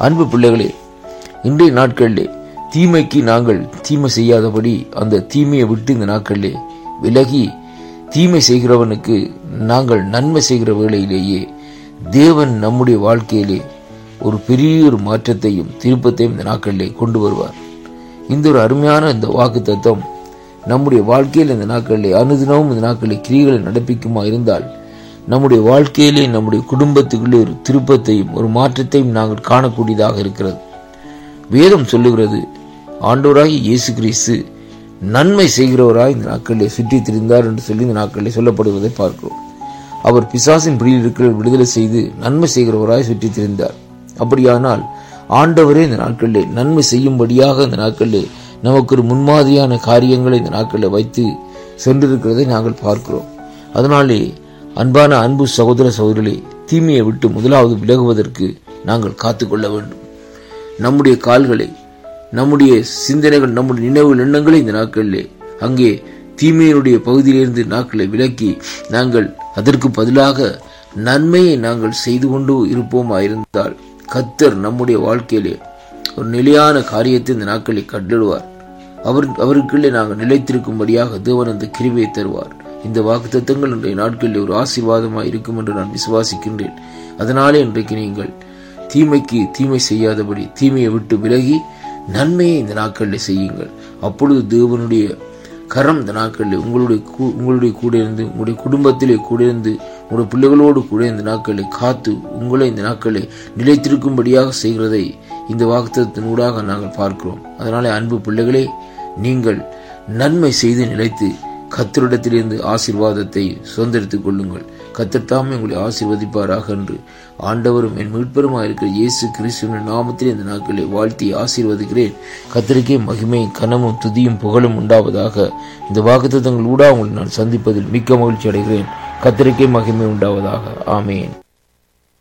அன்பு பிள்ளைகளே இன்றைய நாட்களிலே தீமைக்கு நாங்கள் தீமை செய்யாதபடி அந்த தீமையை விட்டு இந்த நாட்களிலே விலகி தீமை செய்கிறவனுக்கு நாங்கள் நன்மை செய்கிற வேளையிலேயே தேவன் நம்முடைய வாழ்க்கையிலே ஒரு பெரிய ஒரு மாற்றத்தையும் திருப்பத்தையும் இந்த நாட்களிலே கொண்டு வருவார் இந்த ஒரு அருமையான இந்த வாக்கு தத்துவம் நம்முடைய வாழ்க்கையில் இந்த நாட்களிலே அனுதினமும் இந்த நாட்களிலே கிரிகளை நடப்பிக்குமா இருந்தால் நம்முடைய வாழ்க்கையிலே நம்முடைய குடும்பத்துக்குள்ளே ஒரு திருப்பத்தையும் ஒரு மாற்றத்தையும் நாங்கள் காணக்கூடியதாக இருக்கிறது வேதம் சொல்லுகிறது ஆண்டவராகி இயேசு கிறிஸ்து நன்மை செய்கிறவராய் இந்த நாட்களிலே சுற்றித் திரிந்தார் என்று சொல்லி இந்த நாட்களிலே சொல்லப்படுவதை பார்க்கிறோம் அவர் பிசாசின் பிடியில் இருக்கிற விடுதலை செய்து நன்மை செய்கிறவராய் சுற்றித் திரிந்தார் அப்படியானால் ஆண்டவரே இந்த நாட்களிலே நன்மை செய்யும்படியாக இந்த நாட்களிலே நமக்கு ஒரு முன்மாதிரியான காரியங்களை இந்த நாட்களில் வைத்து சென்றிருக்கிறதை நாங்கள் பார்க்கிறோம் அதனாலே அன்பான அன்பு சகோதர சகோதரிகளே தீமையை விட்டு முதலாவது விலகுவதற்கு நாங்கள் காத்துக்கொள்ள வேண்டும் நம்முடைய கால்களை நம்முடைய சிந்தனைகள் நம்முடைய நினைவு எண்ணங்களை இந்த நாட்களிலே அங்கே தீமையினுடைய பகுதியிலிருந்து நாட்களை விலக்கி நாங்கள் அதற்கு பதிலாக நன்மையை நாங்கள் செய்து கொண்டு இருப்போமா இருந்தால் கத்தர் நம்முடைய வாழ்க்கையிலே ஒரு நிலையான காரியத்தை இந்த நாட்களை கட்டிடுவார் அவர் அவருக்குள்ளே நாங்கள் நிலைத்திருக்கும்படியாக தேவன் அந்த கிருவியை தருவார் இந்த வாக்கு தத்தங்கள் இன்றைய நாட்களில் ஒரு ஆசீர்வாதமாக இருக்கும் என்று நான் விசுவாசிக்கின்றேன் அதனாலே இன்றைக்கு நீங்கள் தீமைக்கு தீமை செய்யாதபடி தீமையை விட்டு விலகி நன்மையை இந்த நாட்களில் செய்யுங்கள் அப்பொழுது தேவனுடைய கரம் இந்த நாட்களில் உங்களுடைய உங்களுடைய கூட இருந்து உங்களுடைய குடும்பத்திலே கூட இருந்து உங்களுடைய பிள்ளைகளோடு கூட இந்த நாட்களை காத்து உங்களை இந்த நாட்களை நிலைத்திருக்கும்படியாக செய்கிறதை இந்த வாக்குத்தத்தினூடாக நாங்கள் பார்க்கிறோம் அதனாலே அன்பு பிள்ளைகளே நீங்கள் நன்மை செய்து நிலைத்து கத்தரிடத்திலிருந்து ஆசீர்வாதத்தை சுதந்திரித்துக் கொள்ளுங்கள் கத்தர் தாமே உங்களை ஆசீர்வதிப்பாராக என்று ஆண்டவரும் என் மீட்பெருமாக இருக்கிற இயேசு கிறிஸ்துவின் நாமத்தில் இந்த நாட்களை வாழ்த்தி ஆசீர்வதிக்கிறேன் கத்தருக்கே மகிமையும் கனமும் துதியும் புகழும் உண்டாவதாக இந்த வாக்குத்தங்கள் ஊடா உங்களை நான் சந்திப்பதில் மிக்க மகிழ்ச்சி அடைகிறேன் கத்தருக்கே மகிமை உண்டாவதாக ஆமேன்